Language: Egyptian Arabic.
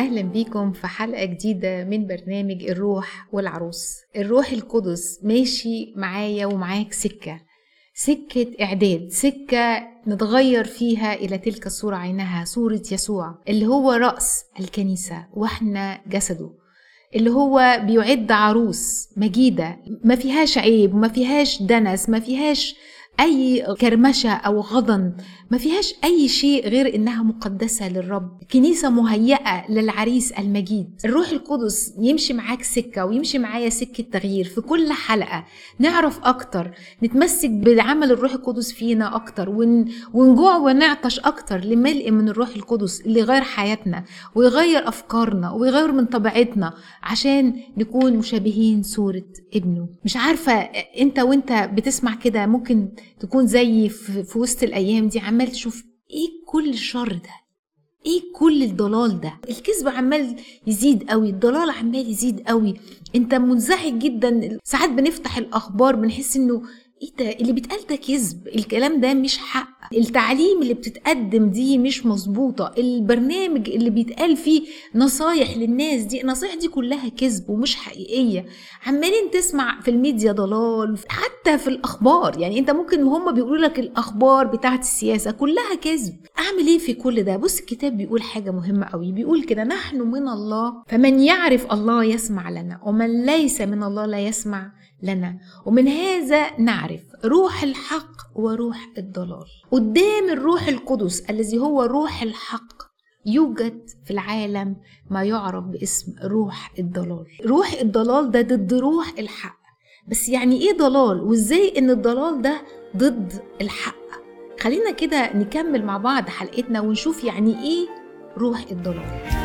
أهلا بيكم في حلقة جديدة من برنامج الروح والعروس الروح القدس ماشي معايا ومعاك سكة سكة إعداد سكة نتغير فيها إلى تلك الصورة عينها صورة يسوع اللي هو رأس الكنيسة وإحنا جسده اللي هو بيعد عروس مجيدة ما فيهاش عيب وما فيهاش دنس ما فيهاش اي كرمشه او غضن ما فيهاش اي شيء غير انها مقدسه للرب كنيسه مهيئه للعريس المجيد الروح القدس يمشي معاك سكه ويمشي معايا سكه تغيير في كل حلقه نعرف اكتر نتمسك بعمل الروح القدس فينا اكتر ون... ونجوع ونعطش اكتر لملء من الروح القدس اللي يغير حياتنا ويغير افكارنا ويغير من طبيعتنا عشان نكون مشابهين صوره ابنه مش عارفه انت وانت بتسمع كده ممكن تكون زي في, في وسط الايام دي عمال تشوف ايه كل الشر ده ايه كل الضلال ده الكذب عمال يزيد قوي الضلال عمال يزيد قوي انت منزعج جدا ساعات بنفتح الاخبار بنحس انه ايه ده اللي بيتقال ده كذب الكلام ده مش حق التعليم اللي بتتقدم دي مش مظبوطة البرنامج اللي بيتقال فيه نصايح للناس دي النصايح دي كلها كذب ومش حقيقية عمالين تسمع في الميديا ضلال حتى في الأخبار يعني أنت ممكن هم بيقولوا لك الأخبار بتاعت السياسة كلها كذب أعمل إيه في كل ده بص الكتاب بيقول حاجة مهمة قوي بيقول كده نحن من الله فمن يعرف الله يسمع لنا ومن ليس من الله لا يسمع لنا ومن هذا نعرف روح الحق وروح الضلال قدام الروح القدس الذي هو روح الحق يوجد في العالم ما يعرف باسم روح الضلال روح الضلال ده ضد روح الحق بس يعني ايه ضلال وازاي ان الضلال ده ضد الحق خلينا كده نكمل مع بعض حلقتنا ونشوف يعني ايه روح الضلال